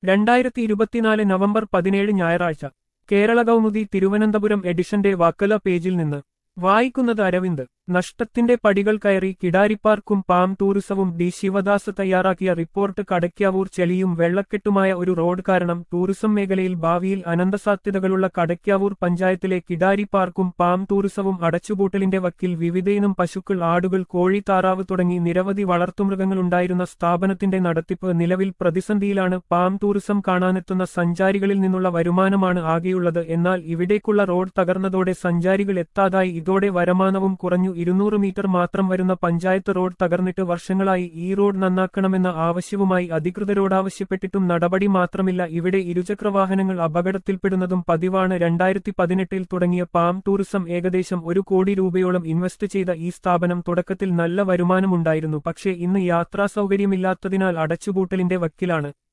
രണ്ടായിരത്തി ഇരുപത്തിനാല് നവംബർ പതിനേഴ് ഞായറാഴ്ച കേരള കൗമുദി തിരുവനന്തപുരം എഡിഷന്റെ വക്കല പേജിൽ നിന്ന് വായിക്കുന്നത് അരവിന്ദ് നഷ്ടത്തിന്റെ പടികൾ കയറി കിടാരിപ്പാർക്കും പാം ടൂറിസവും ഡി ശിവദാസ് തയ്യാറാക്കിയ റിപ്പോർട്ട് കടയ്ക്കാവൂർ ചെളിയും വെള്ളക്കെട്ടുമായ ഒരു റോഡ് കാരണം ടൂറിസം മേഖലയിൽ ഭാവിയിൽ അനന്തസാധ്യതകളുള്ള കടയ്ക്കാവൂർ പഞ്ചായത്തിലെ കിടാരി പാർക്കും പാം ടൂറിസവും അടച്ചുപൂട്ടലിന്റെ വക്കിൽ വിവിധയിനം പശുക്കൾ ആടുകൾ കോഴി താറാവ് തുടങ്ങി നിരവധി വളർത്തുമൃഗങ്ങളുണ്ടായിരുന്ന സ്ഥാപനത്തിന്റെ നടത്തിപ്പ് നിലവിൽ പ്രതിസന്ധിയിലാണ് പാം ടൂറിസം കാണാനെത്തുന്ന സഞ്ചാരികളിൽ നിന്നുള്ള വരുമാനമാണ് ആകെയുള്ളത് എന്നാൽ ഇവിടേക്കുള്ള റോഡ് തകർന്നതോടെ സഞ്ചാരികൾ എത്താതായി ഇതോടെ വരുമാനവും കുറഞ്ഞു ഇരുന്നൂറ് മീറ്റർ മാത്രം വരുന്ന പഞ്ചായത്ത് റോഡ് തകർന്നിട്ട് വർഷങ്ങളായി ഈ റോഡ് നന്നാക്കണമെന്ന ആവശ്യവുമായി അധികൃതരോടാവശ്യപ്പെട്ടിട്ടും നടപടി മാത്രമില്ല ഇവിടെ ഇരുചക്രവാഹനങ്ങൾ അപകടത്തിൽപ്പെടുന്നതും പതിവാണ് രണ്ടായിരത്തി പതിനെട്ടിൽ തുടങ്ങിയ പാം ടൂറിസം ഏകദേശം ഒരു കോടി രൂപയോളം ഇൻവെസ്റ്റ് ചെയ്ത ഈ സ്ഥാപനം തുടക്കത്തിൽ നല്ല വരുമാനമുണ്ടായിരുന്നു പക്ഷേ ഇന്ന് യാത്രാ സൗകര്യമില്ലാത്തതിനാൽ അടച്ചുപൂട്ടലിന്റെ വക്കിലാണ്